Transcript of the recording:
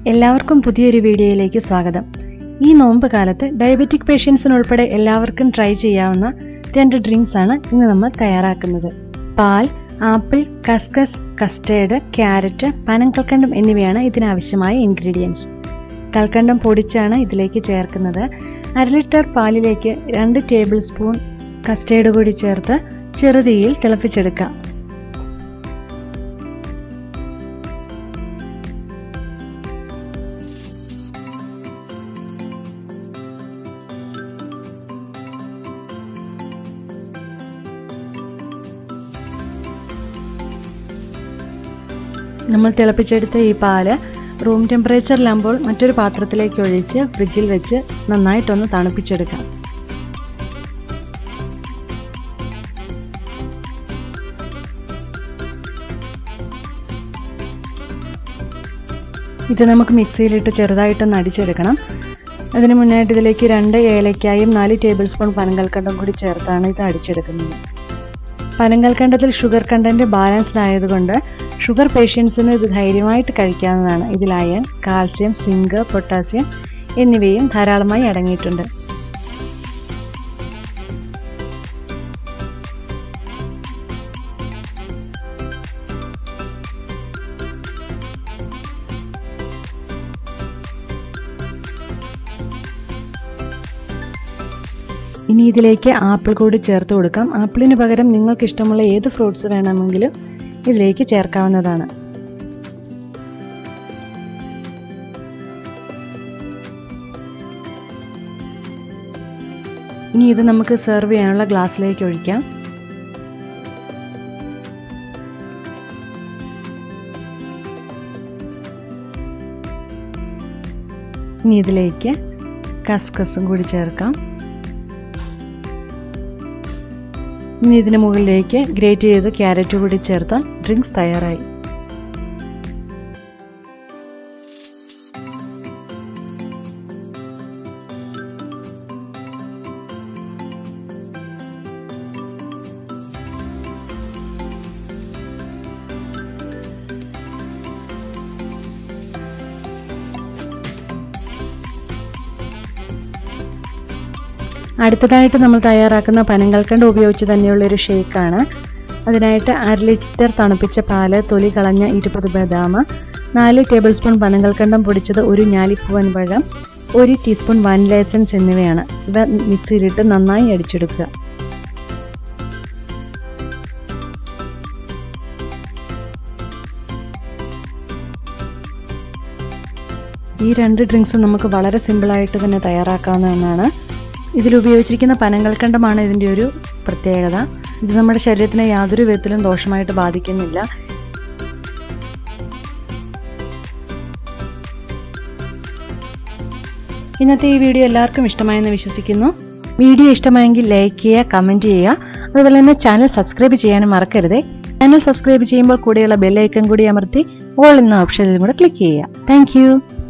എല്ലാവർക്കും പുതിയൊരു വീഡിയോയിലേക്ക് സ്വാഗതം ഈ നോമ്പ് കാലത്ത് ഡയബറ്റിക് പേഷ്യൻസിനുൾപ്പെടെ എല്ലാവർക്കും ട്രൈ ചെയ്യാവുന്ന രണ്ട് ഡ്രിങ്ക്സ് ആണ് ഇന്ന് നമ്മൾ തയ്യാറാക്കുന്നത് പാൽ ആപ്പിൾ കസ്കസ് കസ്റ്റേർഡ് ക്യാരറ്റ് പനങ്കൽക്കണ്ടം എന്നിവയാണ് ഇതിനാവശ്യമായ ഇൻഗ്രീഡിയൻസ് കൽക്കണ്ടം പൊടിച്ചാണ് ഇതിലേക്ക് ചേർക്കുന്നത് അര ലിറ്റർ പാലിലേക്ക് രണ്ട് ടേബിൾ സ്പൂൺ കസ്റ്റേർഡ് കൂടി ചേർത്ത് ചെറുതീയിൽ തിളപ്പിച്ചെടുക്കാം നമ്മൾ തിളപ്പിച്ചെടുത്ത ഈ പാല് റൂം ടെമ്പറേച്ചറിലാകുമ്പോൾ മറ്റൊരു പാത്രത്തിലേക്ക് ഒഴിച്ച് ഫ്രിഡ്ജിൽ വെച്ച് നന്നായിട്ടൊന്ന് തണുപ്പിച്ചെടുക്കാം ഇത് നമുക്ക് മിക്സിയിലിട്ട് ചെറുതായിട്ടൊന്ന് അടിച്ചെടുക്കണം അതിന് മുന്നായിട്ട് ഇതിലേക്ക് രണ്ട് ഏലക്കായും നാല് ടേബിൾ സ്പൂൺ പനങ്കൽക്കണ്ടം കൂടി ചേർത്താണ് ഇത് അടിച്ചെടുക്കുന്നത് പനങ്കൽക്കണ്ടത്തിൽ ഷുഗർ കണ്ടന്റ് ബാലൻസ്ഡ് ആയതുകൊണ്ട് ഷുഗർ പേഷ്യൻസിന് ഇത് ധൈര്യമായിട്ട് കഴിക്കാവുന്നതാണ് ഇതിൽ അയൺ കാൽസ്യം സിങ്ക് പൊട്ടാസ്യം എന്നിവയും ധാരാളമായി അടങ്ങിയിട്ടുണ്ട് ഇനി ഇതിലേക്ക് ആപ്പിൾ കൂടി ചേർത്ത് കൊടുക്കാം ആപ്പിളിന് പകരം നിങ്ങൾക്ക് ഇഷ്ടമുള്ള ഏത് ഫ്രൂട്ട്സ് വേണമെങ്കിലും ഇതിലേക്ക് ചേർക്കാവുന്നതാണ് ഇനി ഇത് നമുക്ക് സെർവ് ചെയ്യാനുള്ള ഗ്ലാസ്സിലേക്ക് ഒഴിക്കാം ഇനി ഇതിലേക്ക് കസ്കസും കൂടി ചേർക്കാം ഇനി ഇതിന് മുകളിലേക്ക് ഗ്രേറ്റ് ചെയ്ത് ക്യാരറ്റ് കൂടി ചേർത്താൽ ഡ്രിങ്ക്സ് തയ്യാറായി അടുത്തതായിട്ട് നമ്മൾ തയ്യാറാക്കുന്ന പനങ്കൽക്കണ്ട് ഉപയോഗിച്ച് തന്നെയുള്ള ഒരു ഷേക്കാണ് അതിനായിട്ട് അര ലിറ്റർ തണുപ്പിച്ച പാല് തൊലി കളഞ്ഞ ഇരുപത് ബദാം നാല് ടേബിൾ സ്പൂൺ പനങ്കൽക്കണ്ടം പൊടിച്ചത് ഒരു ഞാലിപ്പൂവൻ പഴം ഒരു ടീസ്പൂൺ വാനില എസൻസ് എന്നിവയാണ് ഇവ മിക്സിയിലിട്ട് നന്നായി അടിച്ചെടുക്കുക ഈ രണ്ട് ഡ്രിങ്ക്സും നമുക്ക് വളരെ സിമ്പിളായിട്ട് തന്നെ തയ്യാറാക്കാവുന്ന ഇതിൽ ഉപയോഗിച്ചിരിക്കുന്ന പനങ്ങൾക്കണ്ടമാണ് ഇതിൻ്റെ ഒരു പ്രത്യേകത ഇത് നമ്മുടെ ശരീരത്തിനെ യാതൊരു വിധത്തിലും ദോഷമായിട്ട് ബാധിക്കുന്നില്ല ഇന്നത്തെ ഈ വീഡിയോ എല്ലാവർക്കും ഇഷ്ടമായെന്ന് വിശ്വസിക്കുന്നു വീഡിയോ ഇഷ്ടമായെങ്കിൽ ലൈക്ക് ചെയ്യുക കമൻറ്റ് ചെയ്യുക അതുപോലെ തന്നെ ചാനൽ സബ്സ്ക്രൈബ് ചെയ്യാനും മറക്കരുതേ ചാനൽ സബ്സ്ക്രൈബ് ചെയ്യുമ്പോൾ കൂടെയുള്ള ബെല്ലൈക്കൺ കൂടി അമർത്തി ഓൾ എന്ന ഓപ്ഷനിലും കൂടെ ക്ലിക്ക് ചെയ്യുക താങ്ക്